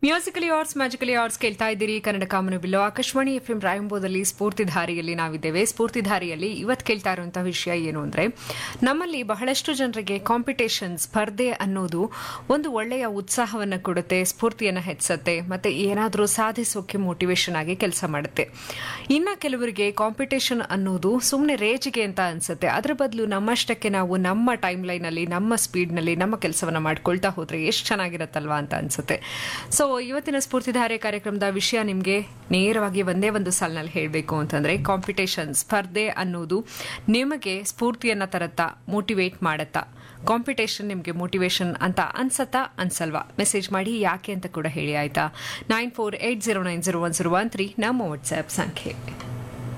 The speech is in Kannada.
ಮ್ಯೂಸಿಕಲಿ ಆರ್ಟ್ಸ್ ಮ್ಯಾಜಿಕಲಿ ಆರ್ಟ್ಸ್ ಕೇಳ್ತಾ ಇದ್ದೀರಿ ಕನ್ನಡ ಕಾಮನು ಬಿಲ್ಲು ಆಕಾಶವಾಣಿ ಎಫ್ ಎಂ ರಾಯಂಬೋದಲ್ಲಿ ಸ್ಫೂರ್ತಿಧಾರಿಯಲ್ಲಿ ನಾವಿದ್ದೇವೆ ಸ್ಫೂರ್ತಿಧಾರಿಯಲ್ಲಿ ಇವತ್ತು ಕೇಳ್ತಾ ಇರುವಂತಹ ವಿಷಯ ಏನು ಅಂದ್ರೆ ನಮ್ಮಲ್ಲಿ ಬಹಳಷ್ಟು ಜನರಿಗೆ ಕಾಂಪಿಟೇಷನ್ ಸ್ಪರ್ಧೆ ಅನ್ನೋದು ಒಂದು ಒಳ್ಳೆಯ ಉತ್ಸಾಹವನ್ನು ಕೊಡುತ್ತೆ ಸ್ಫೂರ್ತಿಯನ್ನು ಹೆಚ್ಚುತ್ತೆ ಮತ್ತೆ ಏನಾದರೂ ಸಾಧಿಸೋಕೆ ಮೋಟಿವೇಶನ್ ಆಗಿ ಕೆಲಸ ಮಾಡುತ್ತೆ ಇನ್ನ ಕೆಲವರಿಗೆ ಕಾಂಪಿಟೇಷನ್ ಅನ್ನೋದು ಸುಮ್ಮನೆ ರೇಜಿಗೆ ಅಂತ ಅನ್ಸುತ್ತೆ ಅದರ ಬದಲು ನಮ್ಮಷ್ಟಕ್ಕೆ ನಾವು ನಮ್ಮ ಟೈಮ್ ಲೈನ್ ಅಲ್ಲಿ ನಮ್ಮ ಸ್ಪೀಡ್ ನಲ್ಲಿ ನಮ್ಮ ಕೆಲಸವನ್ನ ಮಾಡ್ಕೊಳ್ತಾ ಹೋದ್ರೆ ಎಷ್ಟು ಚೆನ್ನಾಗಿರತ್ತಲ್ವಾ ಅಂತ ಅನ್ಸುತ್ತೆ ಸೊ ಇವತ್ತಿನ ಸ್ಫೂರ್ತಿಧಾರೆ ಕಾರ್ಯಕ್ರಮದ ವಿಷಯ ನಿಮಗೆ ನೇರವಾಗಿ ಒಂದೇ ಒಂದು ಸಾಲಿನಲ್ಲಿ ಹೇಳಬೇಕು ಅಂತಂದ್ರೆ ಕಾಂಪಿಟೇಷನ್ ಸ್ಪರ್ಧೆ ಅನ್ನೋದು ನಿಮಗೆ ಸ್ಫೂರ್ತಿಯನ್ನ ತರತ್ತಾ ಮೋಟಿವೇಟ್ ಮಾಡತ್ತಾ ಕಾಂಪಿಟೇಷನ್ ನಿಮಗೆ ಮೋಟಿವೇಶನ್ ಅಂತ ಅನ್ಸತ್ತಾ ಅನ್ಸಲ್ವಾ ಮೆಸೇಜ್ ಮಾಡಿ ಯಾಕೆ ಅಂತ ಕೂಡ ಹೇಳಿ ಆಯ್ತಾ nine four eight zero nine zero one zero one three ನಮ್ಮ ವಾಟ್ಸ್ಆಪ್ ಸಂಖ್ಯೆ